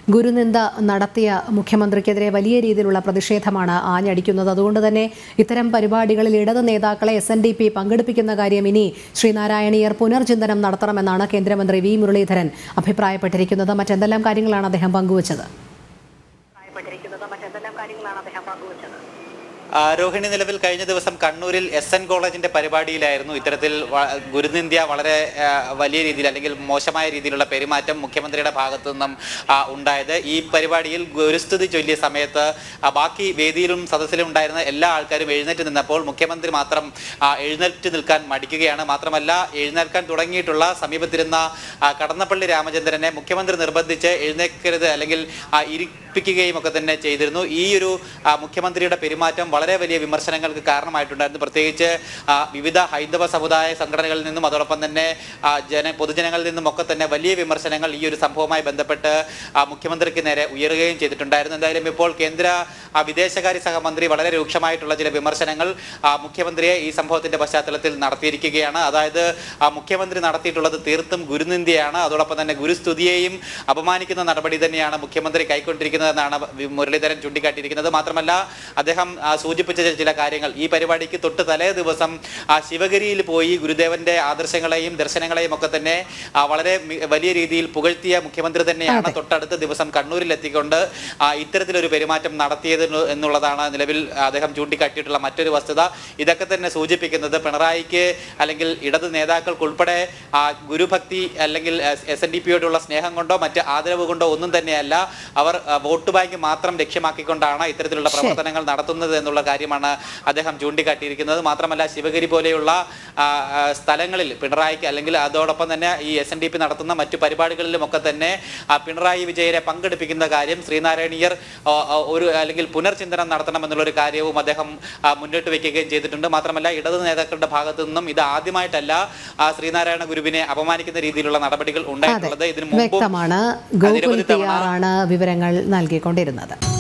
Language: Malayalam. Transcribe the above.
ഗുരുനിന്ദ നടത്തിയ മുഖ്യമന്ത്രിക്കെതിരെ വലിയ രീതിയിലുള്ള പ്രതിഷേധമാണ് ആഞ്ഞടിക്കുന്നത് അതുകൊണ്ട് തന്നെ ഇത്തരം പരിപാടികളിൽ ഇടത് നേതാക്കളെ എസ് എൻ ഡി പി പങ്കെടുപ്പിക്കുന്ന കാര്യം ഇനി ശ്രീനാരായണീയർ പുനർചിന്തനം നടത്തണമെന്നാണ് കേന്ദ്രമന്ത്രി വി മുരളീധരൻ അഭിപ്രായപ്പെട്ടിരിക്കുന്നത് മറ്റെന്തെല്ലാം കാര്യങ്ങളാണ് അദ്ദേഹം പങ്കുവച്ചത് ആ, രോഹിണി നിലവിൽ കഴിഞ്ഞ ദിവസം കണ്ണൂരിൽ എസ് എൻ കോളേജിന്റെ പരിപാടിയിലായിരുന്നു ഇത്തരത്തിൽ വ- ഗുരുനിന്ത്യ വളരെ ആ, വലിയ രീതിയിൽ അല്ലെങ്കിൽ മോശമായ രീതിയിലുള്ള പെരുമാറ്റം മുഖ്യമന്ത്രിയുടെ ഭാഗത്തു നിന്നും ആ, ഉണ്ടായത് ഈ പരിപാടിയിൽ ഗുരുസ്തുതി ചൊല്ലിയ സമയത്ത് ആ, ബാക്കി വേദിയിലും സദസ്സിലും ഉണ്ടായിരുന്ന എല്ലാ ആൾക്കാരും എഴുന്നേറ്റ് നിന്നപ്പോൾ മുഖ്യമന്ത്രി മാത്രം ആ, എഴുന്നേറ്റ് നിൽക്കാൻ മടിക്കുകയാണ് മാത്രമല്ല എഴുന്നേൽക്കാൻ തുടങ്ങിയിട്ടുള്ള സമീപത്തിരുന്ന ആ, കടന്നപ്പള്ളി രാമചന്ദ്രനെ മുഖ്യമന്ത്രി നിർബന്ധിച്ച് എഴുന്നേൽക്കരുത് അല്ലെങ്കിൽ ആ, ഇരിപ്പിക്കുകയും ഒക്കെ തന്നെ ചെയ്തിരുന്നു ഈ ഒരു ആ, മുഖ്യമന്ത്രിയുടെ പെരുമാറ്റം വളരെ വലിയ വിമർശനങ്ങൾക്ക് കാരണമായിട്ടുണ്ടായിരുന്നു പ്രത്യേകിച്ച് ആ, വിവിധ ഹൈന്ദവ സമുദായ സംഘടനകളിൽ നിന്നും അതോടൊപ്പം തന്നെ ആ, ജന പൊതുജനങ്ങളിൽ നിന്നും ഒക്കെ തന്നെ വലിയ വിമർശനങ്ങൾ ഈ ഒരു സംഭവവുമായി ബന്ധപ്പെട്ട് ആ, മുഖ്യമന്ത്രിക്ക് നേരെ ഉയരുകയും ചെയ്തിട്ടുണ്ടായിരുന്നു എന്തായാലും ഇപ്പോൾ കേന്ദ്ര ആ, വിദേശകാര്യ സഹമന്ത്രി വളരെ രൂക്ഷമായിട്ടുള്ള ചില വിമർശനങ്ങൾ ആ, മുഖ്യമന്ത്രിയെ ഈ സംഭവത്തിന്റെ പശ്ചാത്തലത്തിൽ നടത്തിയിരിക്കുകയാണ് അതായത് ആ, മുഖ്യമന്ത്രി നടത്തിയിട്ടുള്ളത് തീർത്തും ഗുരുനിന്ദയാണ് അതോടൊപ്പം തന്നെ ഗുരുസ്തുതിയെയും അപമാനിക്കുന്ന നടപടി തന്നെയാണ് മുഖ്യമന്ത്രി കൈക്കൊണ്ടിരിക്കുന്നതെന്നാണ് വി- മുരളീധരൻ ചൂണ്ടിക്കാട്ടിയിരിക്കുന്നത് മാത്രമല്ല അദ്ദേഹം ആ, സൂചിപ്പിച്ച ചില കാര്യങ്ങൾ ഈ പരിപാടിക്ക് തൊട്ട് തലേ ദിവസം ആ, ശിവഗിരിയിൽ പോയി ഗുരുദേവന്റെ ആദർശങ്ങളെയും ദർശനങ്ങളെയും ഒക്കെ തന്നെ ആ, വളരെ മി- വലിയ രീതിയിൽ പുകഴ്ത്തിയ മുഖ്യമന്ത്രി തന്നെയാണ് അതെ. തൊട്ടടുത്ത ദിവസം കണ്ണൂരിൽ എത്തിക്കൊണ്ട് ആ, ഇത്തരത്തിലൊരു പെരുമാറ്റം നടത്തിയത് എന്ന് എന്നുള്ളതാണ് നിലവിൽ അദ്ദേഹം ചൂണ്ടിക്കാട്ടിയിട്ടുള്ള മറ്റൊരു വസ്തുത ഇതൊക്കെ തന്നെ സൂചിപ്പിക്കുന്നത് പിണറായിക്ക് അല്ലെങ്കിൽ ഇടത് നേതാക്കൾക്കുൾപ്പെടെ ആ, ഗുരുഭക്തി അല്ലെങ്കിൽ എസ് എൻ ഡി പിയോടുള്ള സ്നേഹം കൊണ്ടോ മറ്റ് ആദരവ് കൊണ്ടോ ഒന്നും തന്നെയല്ല അവർ ആ, വോട്ട് ബാങ്ക് മാത്രം ലക്ഷ്യമാക്കിക്കൊണ്ടാണ് ഇത്തരത്തിലുള്ള ശരി. പ്രവർത്തനങ്ങൾ നടത്തുന്നത് എന്നുള്ള കാര്യമാണ് അദ്ദേഹം ചൂണ്ടിക്കാട്ടിയിരിക്കുന്നത് മാത്രമല്ല ശിവഗിരി പോലെയുള്ള ആ, ആ, സ്ഥലങ്ങളിൽ പിണറായിക്ക് അല്ലെങ്കിൽ അതോടൊപ്പം തന്നെ ഈ എസ് എൻ ഡി പി നടത്തുന്ന മറ്റു പരിപാടികളിലും ഒക്കെ തന്നെ ആ, പിണറായി വിജയനെ പങ്കെടുപ്പിക്കുന്ന കാര്യം ശ്രീനാരായണീയർ ആ, ആ, ഒരു അല്ലെങ്കിൽ പുനർചിന്തനം നടത്തണം എന്നുള്ളൊരു കാര്യവും അദ്ദേഹം ആ, മുന്നോട്ട് വെക്കുകയും ചെയ്തിട്ടുണ്ട് മാത്രമല്ല ഇടത് നേതാക്കളുടെ ഭാഗത്തു നിന്നും ഇത് ആദ്യമായിട്ടല്ല ആ, ശ്രീനാരായണ ഗുരുവിനെ അപമാനിക്കുന്ന രീതിയിലുള്ള നടപടികൾ അതെ ഉണ്ടായിട്ടുള്ളത് ഇതിനു മുമ്പും വ്യക്തമാണ് നിരവധി ഗോകുൽ പി തവണ ആറാണ് വിവരങ്ങൾ നൽകിക്കൊണ്ടിരുന്നത്